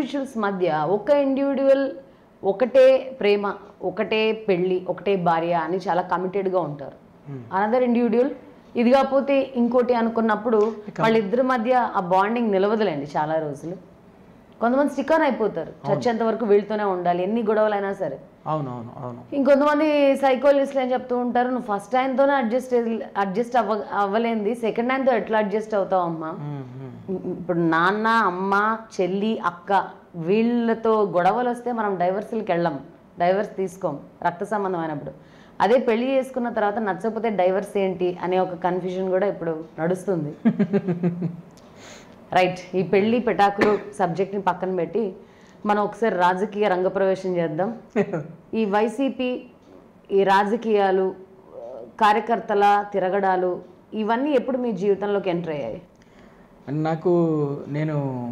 Individuals మధ్య ఒక individual ఒకటే ప్రేమ ఒకటే పెళ్ళి ఒకటే భార్య అని చాలా కమిటెడ్గా ఉంటారు అనదర్ ఇండివిజువల్ ఇది కాకపోతే ఇంకోటి అనుకున్నప్పుడు వాళ్ళిద్దరి మధ్య ఆ బాండింగ్ నిలవదులేండి చాలా రోజులు కొంతమంది స్టిక్ ఆన్ అయిపోతారు చచ్చేంత వరకు వీళ్ళతోనే ఉండాలి ఎన్ని గొడవలైనా సరే అవును అవును అవును ఇంకొంతమంది సైకాలజిస్టులు ఏం చెప్తూ ఉంటారు నువ్వు ఫస్ట్ ఆయనతోనే అడ్జస్ట్ అడ్జస్ట్ అవ్వ అవ్వలేంది సెకండ్ ఆయనతో ఎట్లా అడ్జస్ట్ అవుతావు అమ్మా ఉమ్, ఉమ్. ఇప్పుడు నాన్న అమ్మ చెల్లి అక్క వీళ్ళతో గొడవలు వస్తే మనం డైవర్స్లకి వెళ్ళం డైవర్స్ తీసుకోం రక్త సంబంధం అయినప్పుడు అదే పెళ్లి చేసుకున్న తర్వాత నచ్చకపోతే డైవర్స్ ఏంటి అనే ఒక కన్ఫ్యూజన్ కూడా ఇప్పుడు నడుస్తుంది రైట్ ఈ పెళ్లి పెటాకులు సబ్జెక్ట్ని పక్కన పెట్టి మనం ఒకసారి రాజకీయ రంగప్రవేశం చేద్దాం ఈ వైసీపీ ఈ రాజకీయాలు కార్యకర్తల తిరగడాలు ఇవన్నీ ఎప్పుడు మీ జీవితంలోకి ఎంటర్ అయ్యాయి అండ్ నాకు నేను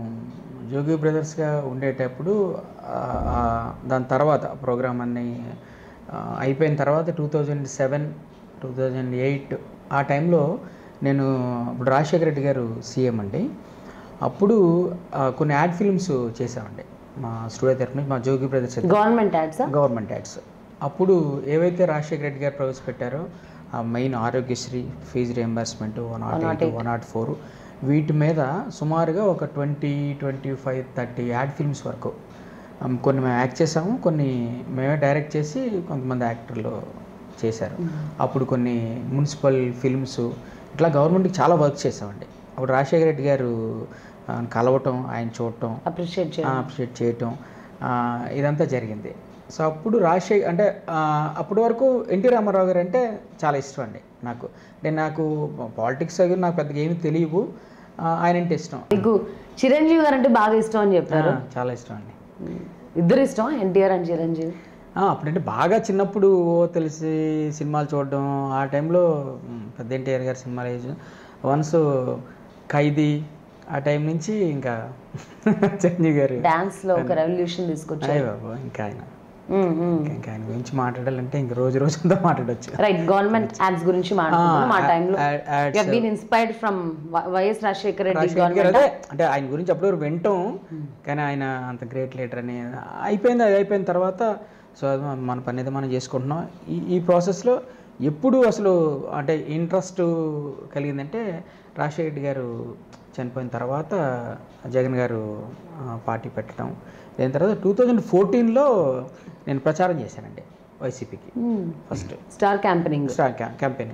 జోగి బ్రదర్స్గా ఉండేటప్పుడు ఆ, ఆ, దాని తర్వాత ప్రోగ్రామ్ అన్ని ఆ, అయిపోయిన తర్వాత two thousand seven two thousand eight ఆ టైంలో నేను ఇప్పుడు రాజశేఖర రెడ్డి గారు సీఎం అండి అప్పుడు ఆ, కొన్ని యాడ్ ఫిల్మ్స్ చేసామండి మా స్టూడియో తరఫు నుంచి మా జోగి బ్రదర్స్ గవర్నమెంట్ యాడ్సా గవర్నమెంట్ యాడ్స్ అప్పుడు ఏవైతే రాజశేఖర రెడ్డి గారు ప్రవేశపెట్టారో ఆ main Aarogyasri fee reimbursement one nought eight one nought four వీటి మీద సుమారుగా ఒక twenty twenty five thirty ad films వరకు um, కొన్ని మేము యాక్ట్ చేసాము కొన్ని మేమే డైరెక్ట్ చేసి కొంతమంది యాక్టర్లు చేశారు అప్పుడు కొన్ని మున్సిపల్ ఫిల్మ్స్ ఇట్లా గవర్నమెంట్కి చాలా వర్క్ చేసామండి అప్పుడు రాజశేఖర రెడ్డి గారు ఆ, కలవటం ఆయన చూడటం అప్రిషియేట్ చేయాలి అప్రిషియేట్ చేయటం ఆ, ఇదంతా జరిగింది సో అప్పుడు రాజశేఖర్ అంటే ఆ, అప్పటి వరకు ఎన్టీ రామారావు గారు అంటే చాలా ఇష్టం అండి నాకు అంటే నాకు పాలిటిక్స్ అవి నాకు పెద్దగా ఏమీ తెలియవు ఆ, ఆయన అంటే ఇష్టం మీకు చిరంజీవి గారు అంటే బాగా ఇష్టం అని ఆ, చెప్పారు చాలా ఇష్టం అండి ఇద్దరు ఇష్టం ఎన్టీఆర్ అండ్ చిరంజీవి ఆ, అప్పుడంటే బాగా చిన్నప్పుడు ఓ తెలిసి సినిమాలు చూడడం ఆ టైంలో మ్, పెద్ద ఎన్టీఆర్ గారి సినిమాలు వేసి వన్స్ ఖైదీ ఆ టైం నుంచి ఇంకా చిరంజీవి గారు డాన్స్ లో ఒక రెవల్యూషన్ తీసుకొచ్చారు అయ్య బాబు ఇంకా ఆయన ఇంకా- ఇంకా ఆయన గురించి మాట్లాడాలంటే ఇంక రోజు రోజంతా మాట్లాడొచ్చు రైట్ గవర్నమెంట్ యాడ్స్ గురించి మాట్లాడుతున్నాం ఆ ఆ, టైంలో ad- ads. You been inspired from YS Rajasekhara Reddy Rajasekhar garu government అదే అంటే ఆయన గురించి అప్పటివరకు వింటాం కానీ ఆయన అంత గ్రేట్ లీడర్ అని అయిపోయింది అది అయిపోయిన తర్వాత సో అది మన- మన పని అయితే మనం చేసుకుంటున్నాం ఈ ఈ ప్రాసెస్లో ఎప్పుడు అసలు అంటే ఇంట్రెస్ట్ కలిగిందంటే రాజశేఖర రెడ్డి గారు చనిపోయిన తర్వాత జగన్ గారు ఆ, పార్టీ పెట్టడం దాని తర్వాత టూ థౌజండ్ ఫోర్టీన్లో నేను ప్రచారం చేశానండి వైసీపీకి first star campaigning star campaign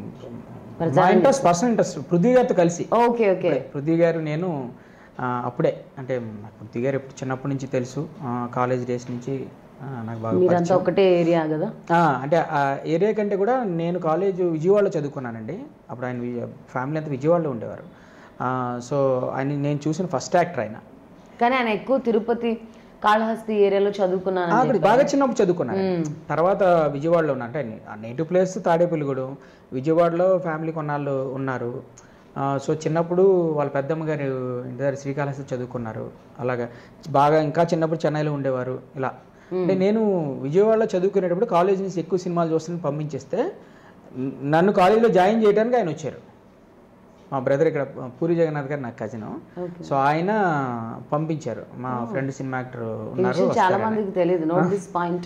మా ఇంట్రెస్ట్ పర్సనల్ ఇంట్రెస్ట్ పృథ్వీ గారితో కలిసి ఓకే ఓకే పృథ్వీ గారు నేను ఆ, అప్పుడే అంటే నాకు పృథ్వీ గారు ఎప్పుడు చిన్నప్పటి నుంచి తెలుసు కాలేజ్ డేస్ నుంచి ఆ, నాకు బాగా మీరంతా ఒకటే ఏరియా కదా ఆ, అంటే ఆ ఏరియా కంటే కూడా నేను కాలేజ్ విజయవాడలో చదువుకున్నానండి అప్పుడు ఆయన విజయ- ఫ్యామిలీ అంతా విజయవాడలో ఉండేవారు ఆ, సో ఆయన నేను చూసిన ఫస్ట్ యాక్టర్ ఆయన కానీ ఆయన ఎక్కువ తిరుపతి కాళహస్తి ఏరియాలో చదువుకున్నాను అక్కడ బాగా చిన్నప్పుడు చదువుకున్నాను తర్వాత విజయవాడలో ఉన్నా అంటే నేటివ్ ప్లేస్ తాడేపల్లిగూడెం విజయవాడలో ఫ్యామిలీ కొన్నాళ్ళు ఉన్నారు ఆ, సో చిన్నప్పుడు వాళ్ళ పెద్దమ్మ గారు ఇంటి దగ్గర శ్రీకాళహస్తి చదువుకున్నారు అలాగా బాగా ఇంకా చిన్నప్పుడు చెన్నైలో ఉండేవారు ఇలా అంటే నేను విజయవాడలో చదువుకునేటప్పుడు కాలేజ్ నుంచి ఎక్కువ సినిమాలు చూస్తున్న పంపించేస్తే న- నన్ను కాలేజీలో జాయిన్ చేయడానికి ఆయన వచ్చారు మా బ్రదర్ ఇక్కడ పూరి జగన్నాథ్ గారు నాకు కజిన్ Okay. సో ఆయన పంపించారు మా ఫ్రెండ్ సినిమా యాక్టర్ ఉన్నారు విషయం చాలా వస్తారని. మందికి తెలియదు నోట్ దిస్ పాయింట్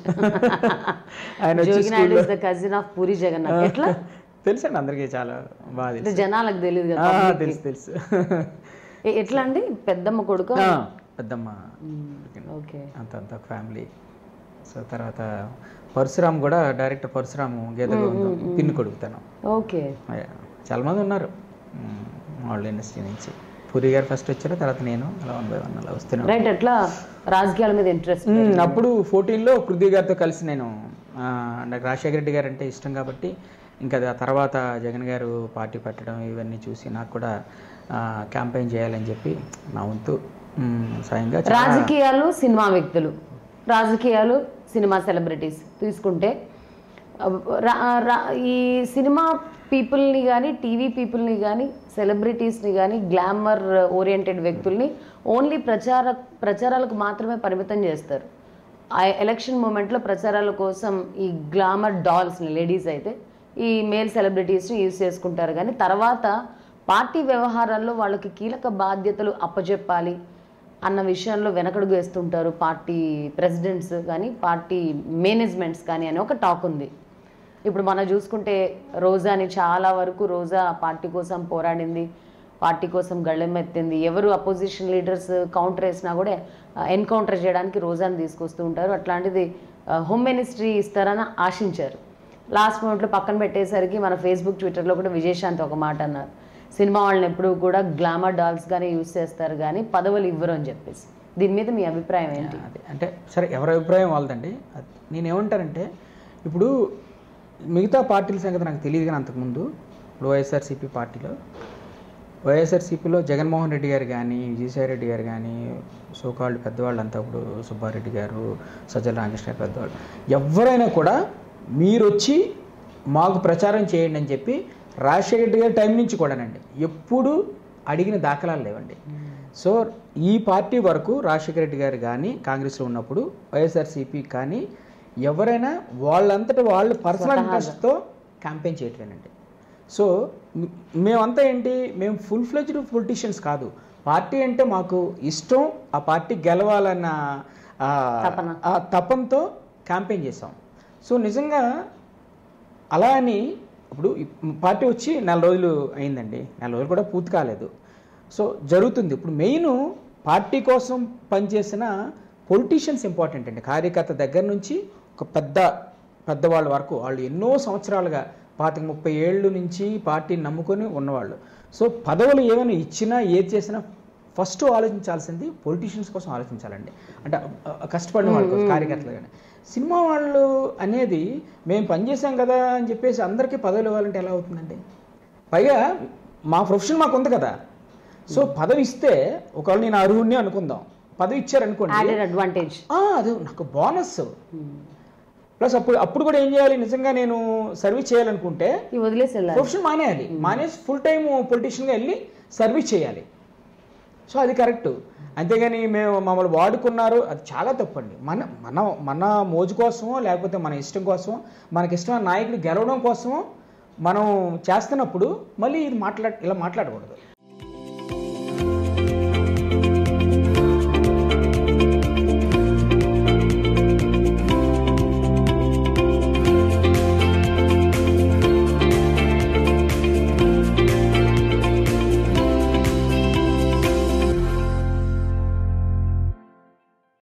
ఆయన వచ్చి Jogi Naidu is the cousin of puri Jagannadh ఎట్లా తెలుసండి అందరికీ చాలా బాగా అంటే తెలుసు జనాలకు తెలియదు కదా ఆ, public కి. తెలుసు తెలుసు ఎ- ఎట్లా అండి పెద్దమ్మ కొడుకు ఆ, పెద్దమ్మ ఓకే అంత అంత ఫ్యామిలీ సో తర్వాత పరశురామ్ కూడా డైరెక్టర్ పరశురాము గీత గోవిందం పిన్ను కొడుకుతాను ఓకే చాలా మంది ఉన్నారు మ్, వాళ్ళ ఇండస్ట్రీ నుంచి పూరి గారు ఫస్ట్ వచ్చారు తర్వాత నేను అలా వన్ బై వన్ అలా వస్తున్నాను రైట్ ఎట్లా రాజకీయాల మీద ఇంట్రెస్ట్ మ్మ్. అప్పుడు ఫోర్టీన్లో పృథ్వీ గారితో కలిసి నేను ఆ, నాకు రాజశేఖర రెడ్డి గారు అంటే ఇష్టం కాబట్టి ఇంకా అది ఆ తర్వాత జగన్ గారు పార్టీ పెట్టడం ఇవన్నీ చూసి నాకు కూడా క్యాంపెయిన్ చేయాలని చెప్పి నా వంతు మ్మ్, స్వయంగా చాలా- రాజకీయాలు సినిమా వ్యక్తులు రాజకీయాలు సినిమా సెలబ్రిటీస్ తీసుకుంటే రా- రా- ఈ సినిమా పీపుల్ని కానీ టీవీ పీపుల్ని కానీ సెలబ్రిటీస్ని కానీ గ్లామర్ ఓరియంటెడ్ వ్యక్తుల్ని ఓన్లీ ప్రచార ప్రచారాలకు మాత్రమే పరిమితం చేస్తారు ఆ ఎలక్షన్ మూమెంట్లో ప్రచారాల కోసం ఈ గ్లామర్ డాల్స్ని లేడీస్ అయితే ఈ మేల్ సెలబ్రిటీస్ని యూజ్ చేసుకుంటారు కానీ తర్వాత పార్టీ వ్యవహారాల్లో వాళ్ళకి కీలక బాధ్యతలు అప్పచెప్పాలి అన్న విషయంలో వెనకడుగు వేస్తుంటారు పార్టీ ప్రెసిడెంట్స్ కానీ పార్టీ మేనేజ్మెంట్స్ కానీ అని ఒక టాక్ ఉంది ఇప్పుడు మనం చూసుకుంటే రోజాని చాలా వరకు రోజా పార్టీ కోసం పోరాడింది పార్టీ కోసం గళ్ళెమెత్తింది ఎవరు అపోజిషన్ లీడర్స్ కౌంటర్ వేసినా కూడా ఎన్కౌంటర్ చేయడానికి రోజాని తీసుకొస్తూ ఉంటారు అట్లాంటిది హోమ్ మినిస్ట్రీ ఇస్తారని ఆశించారు లాస్ట్ మూమెంట్లో పక్కన పెట్టేసరికి మన ఫేస్బుక్ ట్విట్టర్లో కూడా విజయశాంతి ఒక మాట అన్నారు సినిమా వాళ్ళని ఎప్పుడు కూడా గ్లామర్ డాల్స్గానే యూస్ చేస్తారు కానీ పదవులు ఇవ్వరు అని చెప్పేసి దీని మీద మీ అభిప్రాయం ఏంటి అదే అంటే సరే ఎవరి అభిప్రాయం వాళ్ళదండి అది నేనేమంటానంటే ఇప్పుడు మిగతా పార్టీల సంగతి నాకు తెలియదు కానీ అంతకుముందు ఇప్పుడు వైఎస్ఆర్సీపీ పార్టీలో వైఎస్ఆర్సీపీలో జగన్మోహన్ రెడ్డి గారు కానీ విజయసాయి రెడ్డి గారు కానీ సోకాళ్ళు పెద్దవాళ్ళంతా ఇప్పుడు సుబ్బారెడ్డి గారు సజ్జల రామకృష్ణ గారు పెద్దవాళ్ళు ఎవరైనా కూడా మీరు వచ్చి మాకు ప్రచారం చేయండి అని చెప్పి రాజశేఖర రెడ్డి గారి టైం నుంచి కూడానండి ఎప్పుడు అడిగిన దాఖలాలు లేవండి సో ఈ పార్టీ వరకు రాజశేఖర రెడ్డి గారు కానీ కాంగ్రెస్లో ఉన్నప్పుడు వైఎస్ఆర్సీపీ కానీ ఎవరైనా వాళ్ళంతటా వాళ్ళు పర్సనల్ ఇంట్రెస్ట్తో క్యాంపెయిన్ చేయట్లేనండి సో మ్- మేమంతా ఏంటి మేము ఫుల్ ఫ్లెజ్డ్ పొలిటీషియన్స్ కాదు పార్టీ అంటే మాకు ఇష్టం ఆ పార్టీ గెలవాలన్న ఆ, తపన. ఆ తపంతో క్యాంపెయిన్ చేసాం సో నిజంగా అలా అని ఇప్పుడు ఈ పార్టీ వచ్చి నెల రోజులు అయిందండి నెల రోజులు కూడా పూర్తి కాలేదు సో జరుగుతుంది ఇప్పుడు మెయిన్ పార్టీ కోసం పనిచేసిన పొలిటీషియన్స్ ఇంపార్టెంట్ అండి కార్యకర్త దగ్గర నుంచి ఒక పెద్ద పెద్దవాళ్ళ వరకు వాళ్ళు ఎన్నో సంవత్సరాలుగా పాతిక ముప్పై ఏళ్ళు నుంచి పార్టీని నమ్ముకొని ఉన్నవాళ్ళు సో పదవులు ఏమైనా ఇచ్చినా ఏది చేసినా ఫస్ట్ ఆలోచించాల్సింది పొలిటీషియన్స్ కోసం ఆలోచించాలండి అంటే ఆ, ఆ, కష్టపడిన వాళ్ళ కోసం కార్యకర్తలు కానీ సినిమా వాళ్ళు అనేది మేము పనిచేసాం కదా అని చెప్పేసి అందరికీ పదవులు ఇవ్వాలంటే ఎలా అవుతుందండి పైగా మా ప్రొఫెషన్ మాకు ఉంది కదా సో పదవి ఇస్తే ఒకవేళ నేను అర్హుణ్ణి అనుకుందాం పదవి ఇచ్చారనుకోండి యాడెడ్ అడ్వాంటేజ్ ఆ, అది నాకు బోనస్ ప్లస్ అప్పుడు అప్పుడు కూడా ఏం చేయాలి నిజంగా నేను సర్వీస్ చేయాలనుకుంటే ఇవి వదిలేసి వెళ్ళాలి ప్రొఫెషన్ మానేయాలి మానేసి ఫుల్ టైం పొలిటీషియన్గా వెళ్ళి సర్వీస్ చేయాలి సో అది కరెక్ట్ అంతేగాని మేము మమ్మల్ని వాడుకున్నారు అది చాలా తప్పండి మన మన మన మోజు కోసమో లేకపోతే మన ఇష్టం కోసమో మనకి ఇష్టమైన నాయకుడు గెలవడం కోసమో మనం చేస్తున్నప్పుడు మళ్ళీ ఇది మాట్లాడ ఇలా మాట్లాడకూడదు